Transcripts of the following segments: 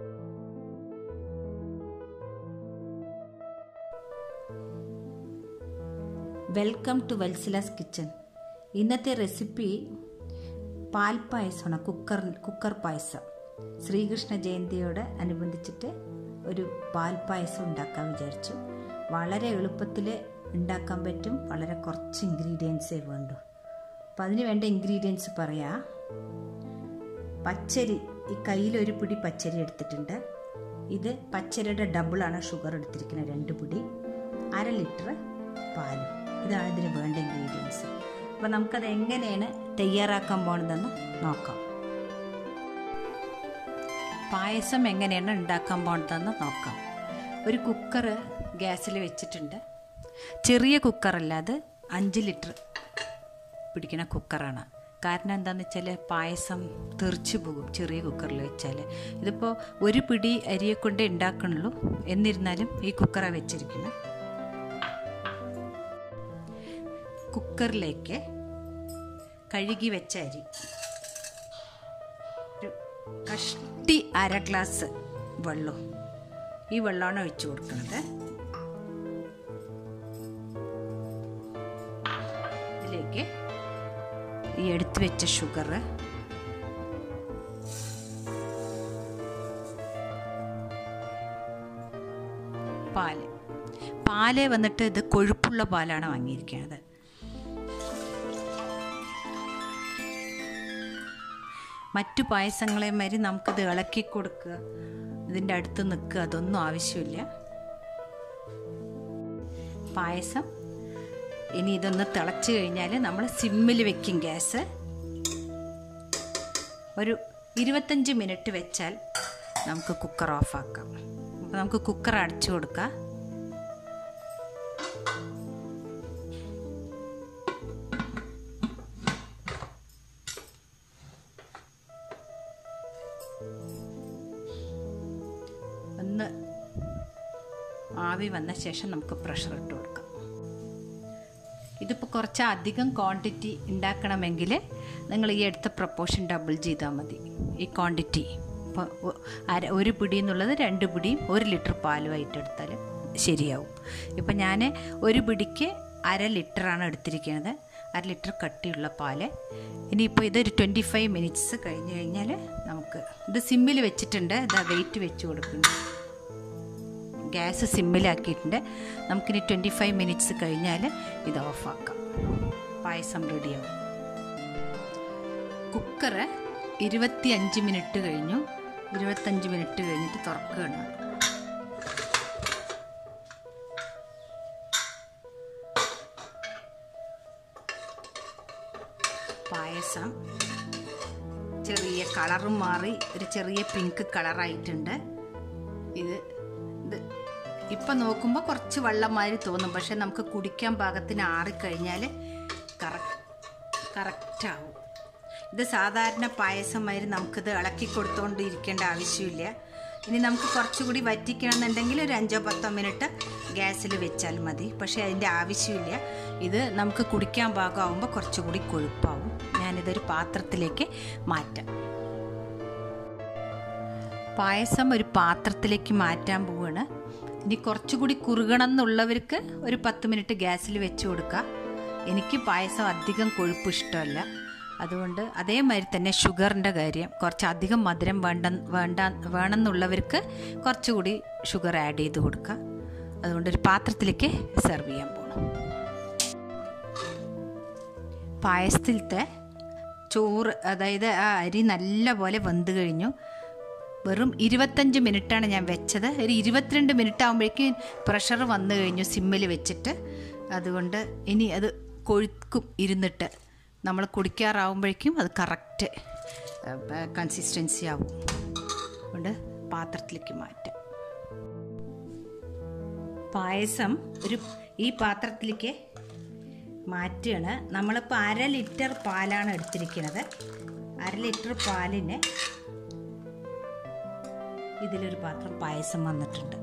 welcome to വെൽസിലാസ് kitchen ഇന്നത്തെ recipe പാൽ പായസമാണ് കുക്കർ കുക്കർ പായസം ശ്രീകൃഷ്ണ ജയന്തിയോട് അനുബന്ധിച്ചിട്ട് ഒരു പാൽ പായസം ഉണ്ടാക്കാൻ വിചാരിച്ചു വളരെ എളുപ്പത്തിൽ ഉണ്ടാക്കാൻ പറ്റും വളരെ കുറച്ച് ഇൻഗ്രീഡിയൻസേ വേണ്ടു അപ്പം അതിന് വേണ്ട ഇൻഗ്രീഡിയൻസ് പറയാം പച്ചരി ഈ കയ്യിലൊരു പിടി പച്ചരി എടുത്തിട്ടുണ്ട് ഇത് പച്ചരിയുടെ ഡബിളാണ് ഷുഗർ എടുത്തിരിക്കുന്നത് രണ്ട് പിടി അര ലിറ്റർ പാലും ഇതാണ് ഇതിന് വേണ്ട ഇൻഗ്രീഡിയൻസ് അപ്പോൾ നമുക്കത് എങ്ങനെയാണ് തയ്യാറാക്കാൻ പോണതെന്ന് നോക്കാം പായസം എങ്ങനെയാണ് ഉണ്ടാക്കാൻ പോണതെന്ന് നോക്കാം ഒരു കുക്കർ ഗ്യാസിൽ വെച്ചിട്ടുണ്ട് ചെറിയ കുക്കറല്ല അത് അഞ്ച് ലിറ്റർ പിടിക്കുന്ന കുക്കറാണ് കാരണം എന്താണെന്ന് വെച്ചാൽ പായസം തെറിച്ചു പോകും ചെറിയ കുക്കറിൽ വെച്ചാൽ ഇതിപ്പോൾ ഒരു പിടി അരിയെ കൊണ്ട് ഉണ്ടാക്കണുള്ളൂ എന്നിരുന്നാലും ഈ കുക്കറാണ് വെച്ചിരിക്കുന്നത് കുക്കറിലേക്ക് കഴുകി വെച്ച അരി ഒരു കഷ്ടി അര ഗ്ലാസ് വെള്ളം ഈ വെള്ളമാണ് ഒഴിച്ചു കൊടുക്കുന്നത് ഇതിലേക്ക് ഈ എടുത്തു വെച്ച ഷുഗർ പാല് പാല് വന്നിട്ട് ഇത് കൊഴുപ്പുള്ള പാലാണ് വാങ്ങിയിരിക്കുന്നത് മറ്റു പായസങ്ങളെ മാതിരി നമുക്കിത് ഇളക്കി കൊടുക്കുക ഇതിൻ്റെ അടുത്ത് നിൽക്കുക അതൊന്നും ആവശ്യമില്ല പായസം ഇനി ഇതൊന്ന് തിളച്ച് കഴിഞ്ഞാൽ നമ്മൾ സിമ്മിൽ വെക്കും ഗ്യാസ് ഒരു ഇരുപത്തഞ്ച് മിനിറ്റ് വെച്ചാൽ നമുക്ക് കുക്കർ ഓഫാക്കാം അപ്പോൾ നമുക്ക് കുക്കർ അടച്ചു കൊടുക്കാം ഒന്ന് ആവി വന്ന ശേഷം നമുക്ക് പ്രഷർ ഇട്ട് കൊടുക്കാം ഇതിപ്പോൾ കുറച്ച് അധികം ക്വാണ്ടിറ്റി ഉണ്ടാക്കണമെങ്കിൽ നിങ്ങൾ ഈ എടുത്ത പ്രപ്പോർഷൻ ഡബിൾ ചെയ്താൽ മതി ഈ ക്വാണ്ടിറ്റി ഇപ്പോൾ അര ഒരു പിടി എന്നുള്ളത് രണ്ട് പിടിയും ഒരു ലിറ്റർ പാലുമായിട്ട് എടുത്താൽ ശരിയാവും ഇപ്പം ഞാൻ ഒരു പിടിക്ക് അര ലിറ്ററാണ് എടുത്തിരിക്കുന്നത് അര ലിറ്റർ കട്ടിയുള്ള പാല് ഇനിയിപ്പോൾ ഇതൊരു ട്വൻറ്റി ഫൈവ് മിനിറ്റ്സ് കഴിഞ്ഞ് കഴിഞ്ഞാൽ നമുക്ക് ഇത് സിമ്മിൽ വെച്ചിട്ടുണ്ട് ഇതാ വെയിറ്റ് വെച്ച് കൊടുക്കുന്നു ഗ്യാസ് സിമ്മിലാക്കിയിട്ടുണ്ട് നമുക്കിനി ട്വൻറ്റി ഫൈവ് മിനിറ്റ്സ് കഴിഞ്ഞാൽ ഇത് ഓഫാക്കാം പായസം റെഡിയാവും കുക്കറ് ഇരുപത്തി അഞ്ച് മിനിറ്റ് കഴിഞ്ഞു ഇരുപത്തഞ്ച് മിനിറ്റ് കഴിഞ്ഞിട്ട് തുറക്കുകയാണ് പായസം ചെറിയ കളറും മാറി ഒരു ചെറിയ പിങ്ക് കളറായിട്ടുണ്ട് ഇത് ഇത് ഇപ്പം നോക്കുമ്പോൾ കുറച്ച് വെള്ളം മാതിരി തോന്നും പക്ഷെ നമുക്ക് കുടിക്കാൻ പാകത്തിന് ആറിക്കഴിഞ്ഞാൽ കറക്റ്റ് കറക്റ്റാവും ഇത് സാധാരണ പായസം മാതിരി നമുക്കിത് ഇളക്കി കൊടുത്തുകൊണ്ട് ഇരിക്കേണ്ട ആവശ്യമില്ല ഇനി നമുക്ക് കുറച്ചുകൂടി വറ്റിക്കണമെന്നുണ്ടെങ്കിൽ ഒരു അഞ്ചോ പത്തോ മിനിറ്റ് ഗ്യാസിൽ വെച്ചാൽ മതി പക്ഷേ അതിൻ്റെ ആവശ്യമില്ല ഇത് നമുക്ക് കുടിക്കാൻ പാകമാകുമ്പോൾ കുറച്ചുകൂടി കൊഴുപ്പാവും ഞാനിതൊരു പാത്രത്തിലേക്ക് മാറ്റാം പായസം ഒരു പാത്രത്തിലേക്ക് മാറ്റാൻ പോവുകയാണ് ഇനി കുറച്ചുകൂടി കുറുകണം എന്നുള്ളവർക്ക് ഒരു പത്ത് മിനിറ്റ് ഗ്യാസിൽ വെച്ച് കൊടുക്കുക എനിക്ക് പായസം അധികം കൊഴുപ്പ് ഇഷ്ടമല്ല അതുകൊണ്ട് അതേമാതിരി തന്നെ ഷുഗറിൻ്റെ കാര്യം കുറച്ച് അധികം മധുരം വേണ്ട വേണ്ട വേണമെന്നുള്ളവർക്ക് കുറച്ചുകൂടി ഷുഗർ ആഡ് ചെയ്ത് കൊടുക്കുക അതുകൊണ്ട് ഒരു പാത്രത്തിലേക്ക് സെർവ് ചെയ്യാൻ പോകണം പായസത്തിലത്തെ ചോറ് അതായത് ആ അരി നല്ല പോലെ വെന്ത് കഴിഞ്ഞു വെറും ഇരുപത്തഞ്ച് മിനിറ്റാണ് ഞാൻ വെച്ചത് ഒരു ഇരുപത്തിരണ്ട് മിനിറ്റ് ആകുമ്പോഴേക്കും പ്രഷർ വന്നു കഴിഞ്ഞു സിമ്മിൽ വെച്ചിട്ട് അതുകൊണ്ട് ഇനി അത് കൊഴുക്കും ഇരുന്നിട്ട് നമ്മൾ കുടിക്കാറാവുമ്പോഴേക്കും അത് കറക്റ്റ് കൺസിസ്റ്റൻസി ആവും അതുകൊണ്ട് പാത്രത്തിലേക്ക് മാറ്റാം പായസം ഒരു ഈ പാത്രത്തിലേക്ക് മാറ്റുകയാണ് നമ്മളിപ്പോൾ അര ലിറ്റർ പാലാണ് എടുത്തിരിക്കുന്നത് അര ലിറ്റർ പാലിന് ഇതിലൊരു പാത്രം പായസം വന്നിട്ടുണ്ട്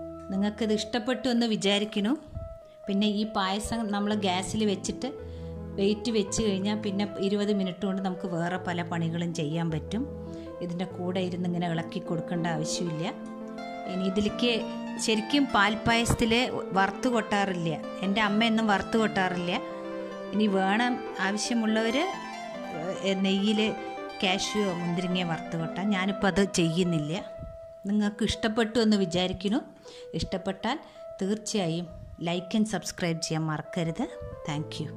നിങ്ങൾക്കിത് ഇഷ്ടപ്പെട്ടു എന്ന് വിചാരിക്കുന്നു പിന്നെ ഈ പായസം നമ്മൾ ഗ്യാസിൽ വെച്ചിട്ട് വെയിറ്റ് വെച്ച് കഴിഞ്ഞാൽ പിന്നെ ഇരുപത് മിനിറ്റ് കൊണ്ട് നമുക്ക് വേറെ പല പണികളും ചെയ്യാൻ പറ്റും ഇതിൻ്റെ കൂടെ ഇരുന്ന് ഇങ്ങനെ ഇളക്കി കൊടുക്കേണ്ട ആവശ്യമില്ല ഇനി ഇതിലേക്ക് ശരിക്കും പാൽപ്പായസത്തിൽ വറുത്ത് കൊട്ടാറില്ല എൻ്റെ അമ്മയൊന്നും വറുത്ത് കൊട്ടാറില്ല ഇനി വേണം ആവശ്യമുള്ളവർ നെയ്യിൽ കാഷ്യോ മുന്തിരിങ്ങയോ വറുത്ത് കൊട്ടാം ഞാനിപ്പോൾ അത് ചെയ്യുന്നില്ല നിങ്ങൾക്ക് ഇഷ്ടപ്പെട്ടു എന്ന് വിചാരിക്കുന്നു ഇഷ്ടപ്പെട്ടാൽ തീർച്ചയായും ലൈക്ക് ആൻഡ് സബ്സ്ക്രൈബ് ചെയ്യാൻ മറക്കരുത് താങ്ക് യു